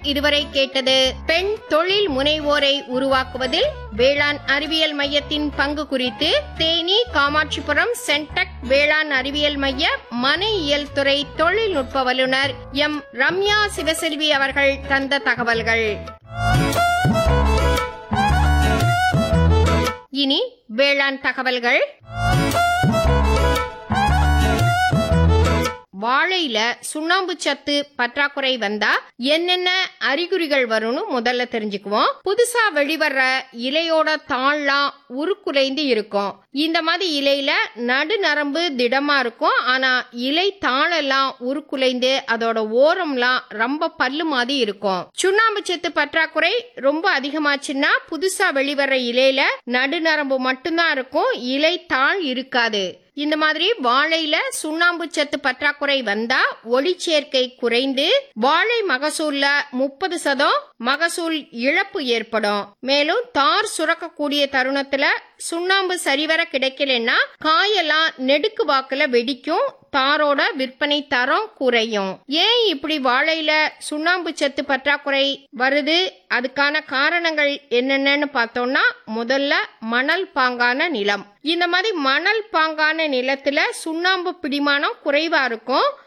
இதுவரை கேட்டது பெண் தொழில் முனைவோரை உருவாக்குவதில் வேளாண் அறிவியல் மையத்தின் பங்கு குறித்து தேனி காமாட்சிபுரம் சென்டெக் வேளாண் அறிவியல் மைய மன இயல் துறை தொழில்நுட்ப வல்லுநர் எம் ரம்யா சிவசெல்வி அவர்கள் தந்த தகவல்கள் இனி வேளாண் தகவல்கள் வாழையில சுண்ணாம்பு சத்து பற்றாக்குறை வந்தா என்னென்ன அறிகுறிகள் வரும்னு முதல்ல தெரிஞ்சுக்குவோம் புதுசா வெளிவர்ற இலையோட தாள்லாம் உருக்குலைந்து இருக்கும் இந்த மாதிரி இலையில நடுநரம்பு திடமா இருக்கும் ஆனா இலை தாளெல்லாம் உருக்குலைந்து அதோட ஓரம்லாம் ரொம்ப பல்லு மாதிரி இருக்கும் சுண்ணாம்பு சத்து பற்றாக்குறை ரொம்ப அதிகமாச்சுன்னா புதுசா வெளிவர்ற இலையில நடுநரம்பு மட்டும்தான் இருக்கும் இலை தாள் இருக்காது இந்த மாதிரி வாழையில சுண்ணாம்பு சத்து பற்றாக்குறை வந்தா ஒளிச்சேர்க்கை குறைந்து வாழை மகசூல்ல முப்பது சதம் மகசூல் இழப்பு ஏற்படும் மேலும் தார் சுரக்கக்கூடிய தருணத்துல சுண்ணாம்பு சரிவர கிடைக்கலன்னா காயெல்லாம் நெடுக்கு வாக்குல வெடிக்கும் தாரோட விற்பனை தரம் குறையும் ஏன் இப்படி வாழையில சுண்ணாம்பு சத்து பற்றாக்குறை வருது அதுக்கான காரணங்கள் என்னென்னு பார்த்தோம்னா முதல்ல மணல் பாங்கான நிலம் இந்த மாதிரி மணல் பாங்கான நிலத்துல சுண்ணாம்பு பிடிமானம் குறைவா இருக்கும்